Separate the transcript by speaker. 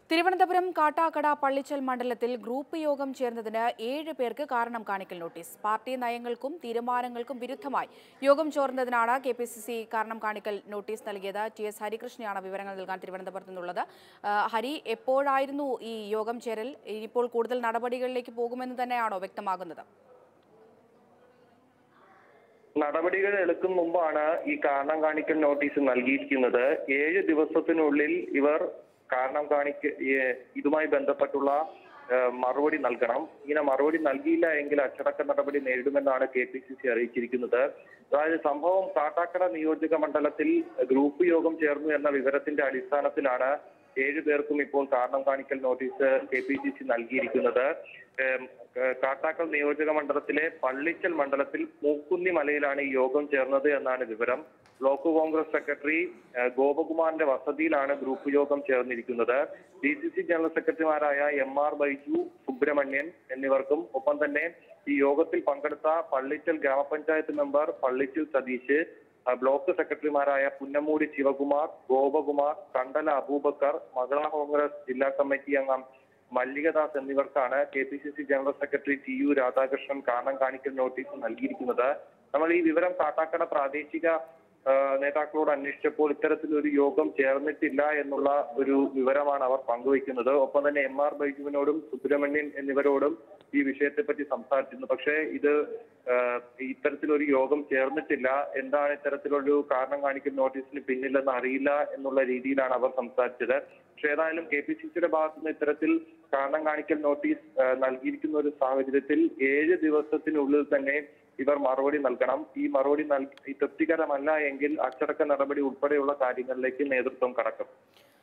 Speaker 1: തിരുവനന്തപുരം കാട്ടാക്കട പള്ളിച്ചൽ മണ്ഡലത്തിൽ ഗ്രൂപ്പ് യോഗം ചേർന്നതിന് ഏഴ് പേർക്ക് കാരണം കാണിക്കൽ നോട്ടീസ് പാർട്ടി നയങ്ങൾക്കും തീരുമാനങ്ങൾക്കും വിരുദ്ധമായി യോഗം ചേർന്നതിനാണ് കെ പി സി സി കാരണം കാണിക്കൽ നോട്ടീസ് നൽകിയത് ടി എസ് ഹരികൃഷ്ണയാണ് വിവരങ്ങൾ നൽകാൻ തിരുവനന്തപുരത്ത് നിന്നുള്ളത് ആ, ഹരി എപ്പോഴായിരുന്നു ഈ യോഗം ചേരൽ ഇനിയിപ്പോൾ കൂടുതൽ നടപടികളിലേക്ക് പോകുമെന്ന് തന്നെയാണോ വ്യക്തമാകുന്നത്
Speaker 2: നടപടികൾ എടുക്കും മുമ്പാണ് ഈ കാരണം കാണിക്കൽ നോട്ടീസ് നൽകിയിരിക്കുന്നത് ഏഴ് ദിവസത്തിനുള്ളിൽ ഇവർ കാരണം കാണിക്ക ഏ- ഇതുമായി ബന്ധപ്പെട്ടുള്ള ഏ, മറുപടി നൽകണം ഇങ്ങനെ മറുപടി നൽകിയില്ല എങ്കിൽ അച്ചടക്ക നടപടി നേരിടുമെന്നാണ് കെ പി സി സി അറിയിച്ചിരിക്കുന്നത് അതായത് സംഭവം കാട്ടാക്കട നിയോജക മണ്ഡലത്തിൽ ഗ്രൂപ്പ് യോഗം ചേർന്നു എന്ന വിവരത്തിന്റെ അടിസ്ഥാനത്തിലാണ് ഏഴു പേർക്കും ഇപ്പോൾ കാരണം കാണിക്കൽ notice K P C C നൽകിയിരിക്കുന്നത് ഏം, ഏ, കാട്ടാക്കൽ നിയോജക മണ്ഡലത്തിലെ പള്ളിച്ചൽ മണ്ഡലത്തിൽ മൂക്കുന്നി മലയിലാണ് ഈ യോഗം ചേർന്നത് എന്നാണ് വിവരം ബ്ലോക്ക് കോൺഗ്രസ് സെക്രട്ടറി ഏ, ഗോപകുമാറിന്റെ വസതിയിലാണ് ഗ്രൂപ്പ് യോഗം ചേർന്നിരിക്കുന്നത് ഡി സി സി ജനറൽ സെക്രട്ടറിമാരായ എം ആർ ബൈജു സുബ്രഹ്മണ്യൻ എന്നിവർക്കും ഒപ്പം തന്നെ ഈ യോഗത്തിൽ പങ്കെടുത്ത പള്ളിച്ചൽ ഗ്രാമപഞ്ചായത്ത് മെമ്പർ പള്ളിച്ചൽ സതീഷ് ആ, ബ്ലോക്ക് സെക്രട്ടറിമാരായ പുന്നമൂടി ശിവകുമാർ ഗോപകുമാർ കണ്ടല അബൂബക്കർ മഹിളാ കോൺഗ്രസ് ജില്ലാ കമ്മിറ്റി അംഗം മല്ലികദാസ് എന്നിവർക്കാണ് K P C C general secretary T U Radhakrishnan കാരണം കാണിക്കൽ നോട്ടീസ് നൽകിയിരിക്കുന്നത് നമ്മൾ ഈ വിവരം കാട്ടാക്കട പ്രാദേശിക ആ, നേതാക്കളോട് അന്വേഷിച്ചപ്പോൾ ഇത്തരത്തിലൊരു യോഗം ചേർന്നിട്ടില്ല എന്നുള്ള ഒരു വിവരമാണ് അവർ പങ്കുവയ്ക്കുന്നത് ഒപ്പം തന്നെ എം ആർ ബൈജുവിനോടും സുബ്രഹ്മണ്യൻ എന്നിവരോടും ഈ വിഷയത്തെപ്പറ്റി സംസാരിച്ചിരുന്നു പക്ഷേ ഇത് ആ, ഇത്തരത്തിലൊരു യോഗം ചേർന്നിട്ടില്ല എന്താണ് ഇത്തരത്തിലൊരു കാരണം കാണിക്കുന്ന നോട്ടീസിന് പിന്നിലെന്ന് അറിയില്ല എന്നുള്ള രീതിയിലാണ് അവർ സംസാരിച്ചത് പക്ഷേ ഏതായാലും കെ പി സി സിയുടെ ഭാഗത്തു നിന്ന് ഇത്തരത്തിൽ കാരണം കാണിക്കൽ നോട്ടീസ് ആ, നൽകിയിരിക്കുന്ന ഒരു സാഹചര്യത്തിൽ ഏഴ് ദിവസത്തിനുള്ളിൽ തന്നെ ഇവർ മറുപടി നൽകണം ഈ മറുപടി നൽകി തൃപ്തികരമല്ല എങ്കിൽ അച്ചടക്ക നടപടി ഉൾപ്പെടെയുള്ള കാര്യങ്ങളിലേക്ക് നേതൃത്വം കടക്കും